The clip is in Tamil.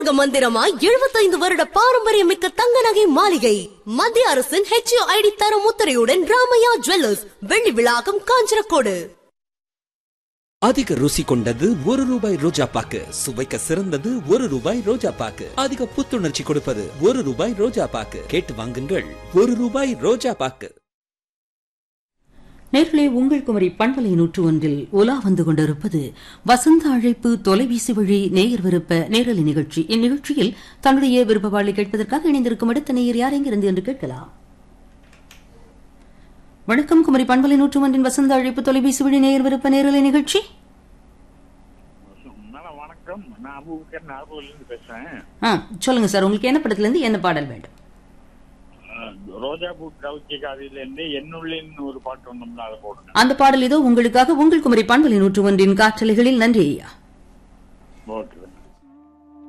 தங்க மந்திரமாய் எழுபத்தைந்து வருட பாரம்பரியமிக்க தங்க நகை மாளிகை மத்திய அரசின் ஹெச்ஓ ஐடி தரம் முத்திரையுடன் ராமையா ஜுவல்லர்ஸ் வெள்ளி விழாக்கம் காஞ்சரக்கோடு அதிக ருசி கொண்டது ஒரு ரூபாய் ரோஜா பாக்கு சுவைக்க சிறந்தது ஒரு ரூபாய் ரோஜா பாக்கு அதிக புத்துணர்ச்சி கொடுப்பது ஒரு ரூபாய் ரோஜா பாக்கு கேட்டு வாங்குங்கள் ஒரு ரூபாய் ரோஜா பாக்கு நேர்களே உங்கள் குமரி பண்பலை நூற்று ஒன்றில் உலா வந்து கொண்டிருப்பது வசந்த அழைப்பு தொலைபேசி வழி நேயர் விருப்ப நேரலை நிகழ்ச்சி இந்நிகழ்ச்சியில் தன்னுடைய விருப்பவாளை கேட்பதற்காக இணைந்திருக்கும் அடுத்த நேயர் யார் எங்கிருந்து என்று கேட்கலாம் வணக்கம் குமரி பண்பலை நூற்று ஒன்றின் வசந்த அழைப்பு தொலைபேசி வழி நேயர் விருப்ப நேரலை நிகழ்ச்சி மேடம் வணக்கம் நான் அபுபக்கர் நாகூர்லேருந்து பேசுறேன் ஆ சொல்லுங்க சார் உங்களுக்கு என்ன படத்துல இருந்து என்ன பாடல் வேண்டும் அஹ், ரோஜா பூ கவுச்சி காவியிலேருந்து என்னுள்ளின் ஒரு பாட்டு வந்தோம்னா அதை போடுங்க அந்த பாடல் இதோ உங்களுக்காக உங்கள் குமரி பண்பலை நூற்று ஒன்றின் காற்றலைகளில் நன்றி ஐயா ஓகே